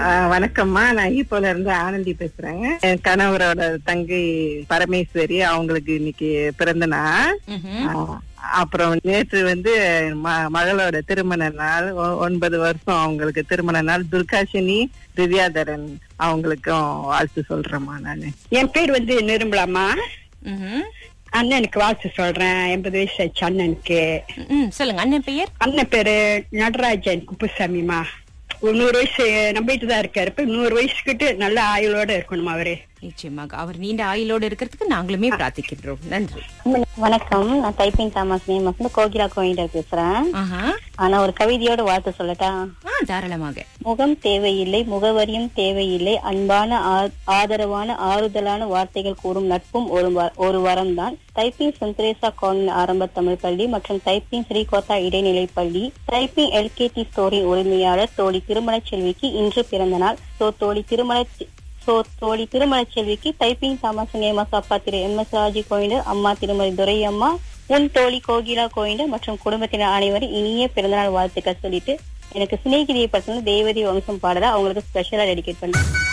ஆஹ் வணக்கம்மா நான் ஈப்போல இருந்து ஆனந்தி பேசுறேன் என் கணவரோட தங்கை பரமேஸ்வரி அவங்களுக்கு இன்னைக்கு பிறந்த நாள் ம்ஹும். ஆஹ் அப்புறம் நேற்று வந்து ம- மகளோட திருமண நாள் ஒ- ஒன்பது வருஷம் அவங்களுக்கு திருமண நாள் துர்காஷினி திவ்யாதரன் அவங்களுக்கும் வாழ்த்து சொல்றேம்மா நானு என் பேர் வந்து நிரும்பலாமா ம்ஹும். அண்ணனுக்கு வாழ்த்து சொல்றேன் எண்பது வயசு ஆச்சு அண்ணனுக்கு ம், சொல்லுங்க அண்ணன் பெயர் அண்ணன் பேரு நடராஜன் குப்புசாமிமா ஒரு நூறு வயசு நம்பிட்டு தான் இருக்காரு இப்ப நூறு வயசுக்கிட்டு நல்ல ஆயுளோட இருக்கணும் அவரு நிச்சயமாக அவர் நீண்ட ஆயுளோடு இருக்கிறதுக்கு நாங்களுமே பிரார்த்திக்கின்றோம் நன்றி வணக்கம் நான் டைப்பிங் தாமஸ் நேம் வந்து கோகிலா கோயிண்டர் பேசுறேன் ஆஹா ஆனா ஒரு கவிதையோட வாழ்த்து சொல்லட்டா ஆ தாராளமாக முகம் தேவையில்லை முகவரியும் தேவையில்லை அன்பான ஆ- ஆதரவான ஆறுதலான வார்த்தைகள் கூறும் நட்பும் ஒரு வ- ஒரு வரம் தான் டைப்பிங் சென்த்ரேசா கான்வென்ட் ஆரம்ப தமிழ் பள்ளி மற்றும் டைப்பிங் ஸ்ரீகோத்தா இடைநிலை பள்ளி டைப்பிங் எல்கேடி ஸ்டோரின் உரிமையாளர் தோழி திருமண செல்விக்கு இன்று பிறந்த நாள் சோ தோழி திருமண செ- சோ தோழி திருமண செல்விக்கு டைப்பிங் தாமஸ் நேமஸ் அப்பா திரு எம் எஸ் ராஜி கோயிண்டர் அம்மா திருமதி துரையம்மா உன் தோழி கோகிலா கோயிண்டர் மற்றும் குடும்பத்தினர் அனைவரும் இனிய பிறந்தநாள் வாழ்த்துக்கள் சொல்லிட்டு எனக்கு சிநேகிதியை பற்றின தேவதி வம்சம் பாடல அவங்களுக்கு ஸ்பெஷலா டெடிகேட் பண்ணேன்